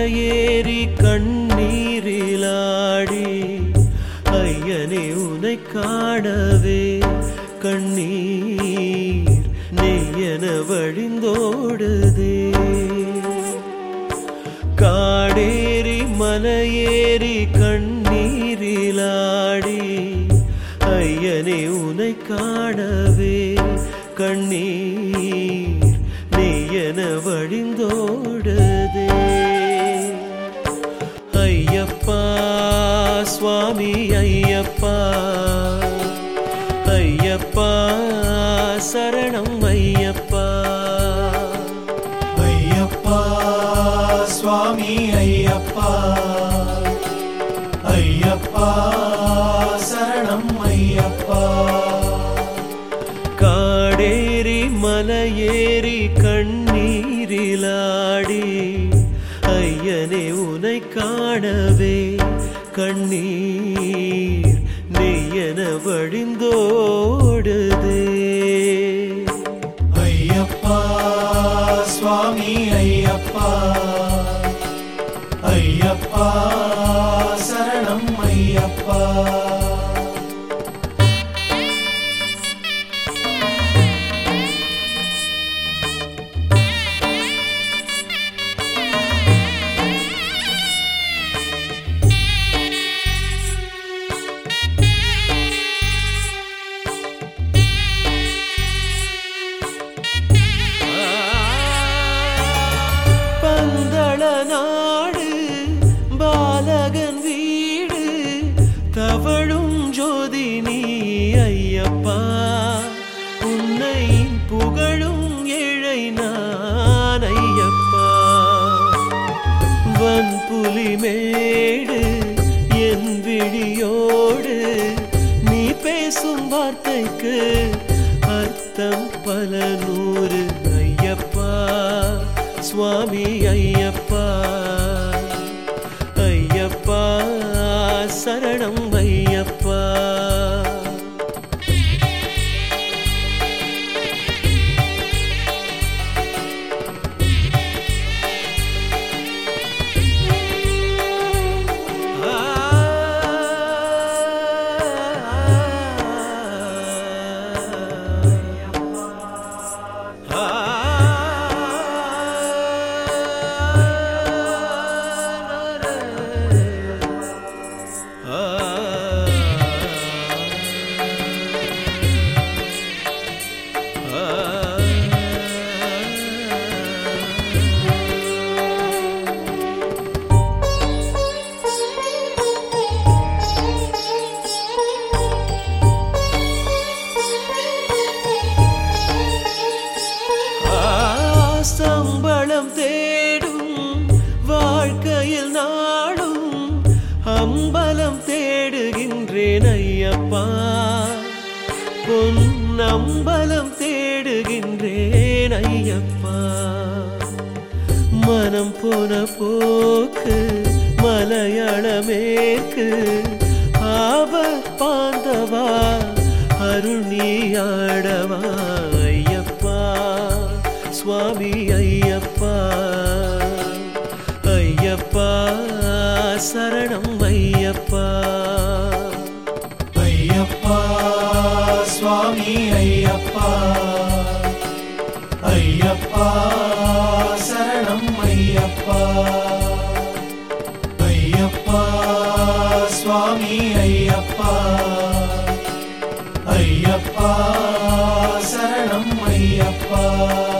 மலையேறி கண்ணீரிலாடி ஐயனே உனை காணவே கண்ணீர் நெய்யன வழிந்தோடுதே காடேறி மலையேறி கண்ணீரிலாடி ஐயனே உனை காணவே கண்ணீர் நெய்யன வழிந்தோடுதே ஐயப்பா சுவாமி ஐயப்பா ஐயப்பா சரணம் ஐயப்பா ஐயப்பா சுவாமி ஐயப்பா ஐயப்பா சரணம் ஐயப்பா காடேறி மலையேறி கண்ணீரிலாடி ஐயனே உனை காணவே கண்ணீர் நெய்யன வழிந்தோடுதே ஐயப்பா சுவாமி ஐயப்பா ஐயப்பா சரணம் ஐயப்பா பந்தள நாடு பாலகன் வீடு தவழும் ஜோதி நீ ஐயப்பா உன்னை புகழும் ஏழை நான் ஐயப்பா வன்புலி மேடு என் விழியோடு நீ பேசும் வார்த்தைக்கு அர்த்தம் பல நூறு ஐயப்பா சுவாமி ஐயப்பா ஐயப்பா சரணம் ஐயப்பா சம்பளம் தேடும் வாழ்க்கையில் நாடும் அம்பலம் தேடுகின்றேன் ஐயப்பா பொன்னம்பலம் தேடுகின்றேன் ஐயப்பா மனம் போன போக்கு மலையாளமேற்கு ஆபத்தாந்தவா அருணியாடவா ஐயப்பா சுவாமி ஐயப்பா ஐயப்பா சரணம் ஐயப்பா ஐயப்பா சுவாமி ஐயப்பா ஐயப்பா சரணம் ஐயப்பா ஐயப்பா சுவாமி ஐயப்பா ஐயப்பா சரணம் ஐயப்பா